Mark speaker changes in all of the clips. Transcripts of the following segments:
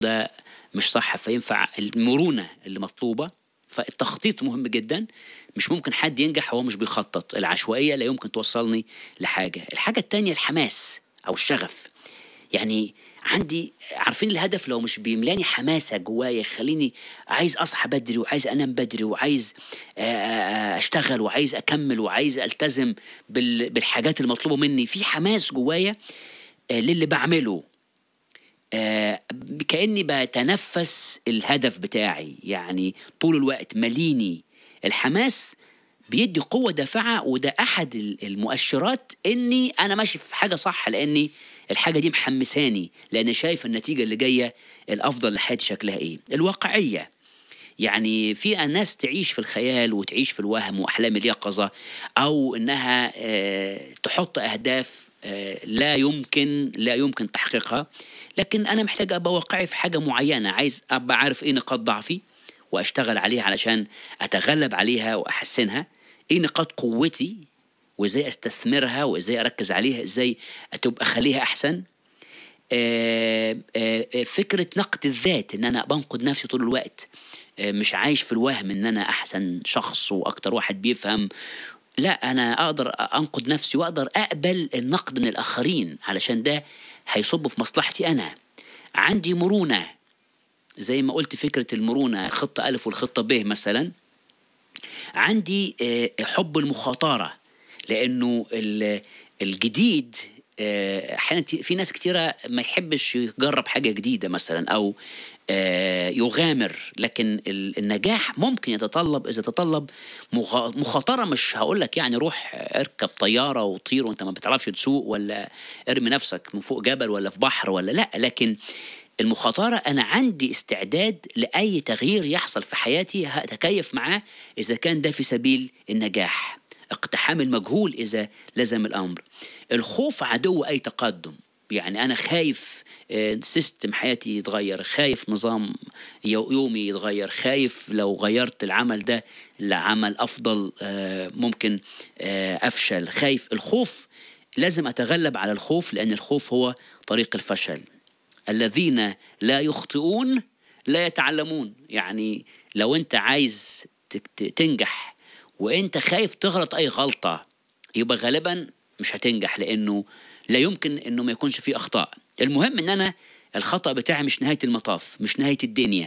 Speaker 1: ده مش صح فينفع المرونه اللي مطلوبه فالتخطيط مهم جدا مش ممكن حد ينجح وهو مش بيخطط العشوائيه لا يمكن توصلني لحاجه الحاجه التانية الحماس او الشغف يعني عندي عارفين الهدف لو مش بيملاني حماسه جوايا يخليني عايز اصحى بدري وعايز انام بدري وعايز آه، آه، اشتغل وعايز اكمل وعايز التزم بال- بالحاجات المطلوبه مني في حماس جوايا آه، للي بعمله آه، كاني بتنفس الهدف بتاعي يعني طول الوقت مليني الحماس بيدي قوة دافعة وده أحد ال- المؤشرات إني أنا ماشي في حاجة صح لأني الحاجة دي محمساني لأني شايف النتيجة اللي جاية الأفضل لحياتي شكلها إيه الواقعية يعني في ناس تعيش في الخيال وتعيش في الوهم واحلام اليقظه او انها آه، تحط اهداف آه، لا يمكن لا يمكن تحقيقها لكن انا محتاج ابقى واقعي في حاجه معينه عايز ابقى عارف ايه نقاط ضعفي واشتغل عليها علشان اتغلب عليها واحسنها ايه نقاط قوتي وازاي استثمرها وازاي اركز عليها ازاي تبقى اخليها احسن آه، آه، آه، فكرة نقد الذات ان انا بنقد نفسي طول الوقت آه، مش عايش في الوهم ان انا احسن شخص واكتر واحد بيفهم لا انا اقدر انقد نفسي واقدر اقبل النقد من الاخرين علشان ده هيصب في مصلحتي انا عندي مرونة زي ما قلت فكرة المرونة الخطة ألف والخطة ب مثلا عندي آه، حب المخاطرة لأنه ال- الجديد آه، أحيانا كتير- في ناس كتيرة ما يحبش يجرب حاجة جديدة مثلا أو آه، يغامر لكن ال- النجاح ممكن يتطلب إذا تطلب مخا- مخاطرة مش هقول لك يعني روح اركب طيارة وطير وانت ما بتعرفش تسوق ولا ارمي نفسك من فوق جبل ولا في بحر ولا لا لكن المخاطرة أنا عندي استعداد لأي تغيير يحصل في حياتي هتكيف معاه إذا كان ده في سبيل النجاح اقتحام المجهول إذا لزم الأمر الخوف عدو أي تقدم يعني أنا خايف آه، سيستم حياتي يتغير خايف نظام يو- يومي يتغير خايف لو غيرت العمل ده لعمل أفضل آه، ممكن آه، أفشل خايف الخوف لازم أتغلب على الخوف لأن الخوف هو طريق الفشل الذين لا يخطئون لا يتعلمون يعني لو انت عايز تك- ت- تنجح وانت خايف تغلط اي غلطة يبقى غالبا مش هتنجح لانه لا يمكن انه ما يكونش فيه اخطاء المهم ان انا الخطأ بتاعي مش نهاية المطاف مش نهاية الدنيا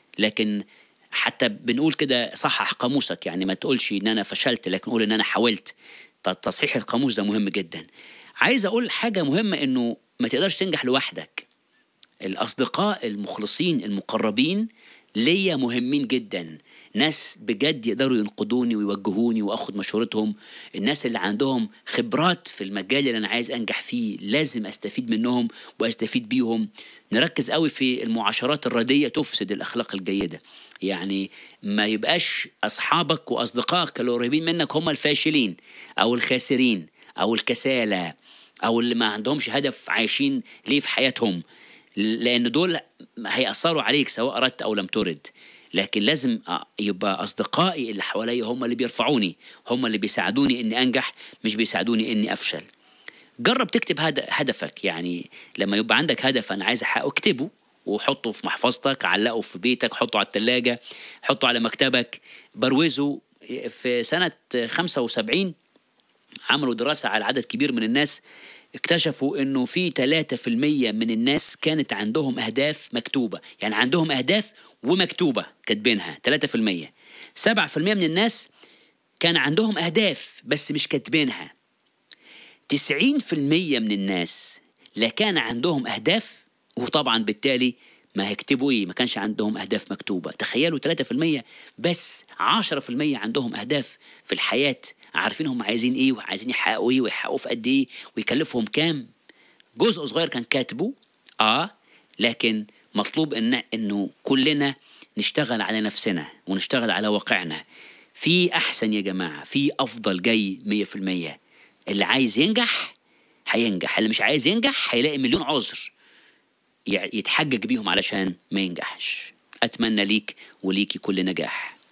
Speaker 1: لكن حتى بنقول كده صحح قاموسك يعني ما تقولش ان انا فشلت لكن قول ان انا حاولت ت- تصحيح القاموس ده مهم جدا عايز اقول حاجة مهمة انه ما تقدرش تنجح لوحدك الأصدقاء المخلصين المقربين ليا مهمين جدا ناس بجد يقدروا ينقدوني ويوجهوني واخد مشورتهم الناس اللي عندهم خبرات في المجال اللي انا عايز انجح فيه لازم استفيد منهم واستفيد بيهم نركز قوي في المعاشرات الردية تفسد الاخلاق الجيدة يعني ما يبقاش اصحابك واصدقائك اللي قريبين منك هم الفاشلين او الخاسرين او الكسالى او اللي ما عندهمش هدف عايشين ليه في حياتهم لان دول هيأثروا عليك سواء اردت او لم ترد لكن لازم أ- يبقى اصدقائي اللي حواليا هم اللي بيرفعوني هم اللي بيساعدوني اني انجح مش بيساعدوني اني افشل جرب تكتب هد- هدفك يعني لما يبقى عندك هدف انا عايز احققه اكتبه وحطه في محفظتك علقه في بيتك حطه على الثلاجة حطه على مكتبك بروزه في سنة 75 عملوا دراسة على عدد كبير من الناس اكتشفوا انه في 3% من الناس كانت عندهم اهداف مكتوبة يعني عندهم اهداف ومكتوبة كاتبينها 3% 7% من الناس كان عندهم اهداف بس مش كاتبينها 90% من الناس لا كان عندهم اهداف وطبعا بالتالي ما هيكتبوا ايه ما كانش عندهم اهداف مكتوبه تخيلوا 3% بس 10% عندهم اهداف في الحياه عارفين هم عايزين ايه وعايزين يحققوا ايه ويحققوا في قد ايه ويكلفهم كام جزء صغير كان كاتبه اه لكن مطلوب ان انه كلنا نشتغل على نفسنا ونشتغل على واقعنا في احسن يا جماعه في افضل جاي 100% اللي عايز ينجح هينجح اللي مش عايز ينجح هيلاقي مليون عذر يع- يتحجج بيهم علشان ما ينجحش اتمنى ليك وليكي كل نجاح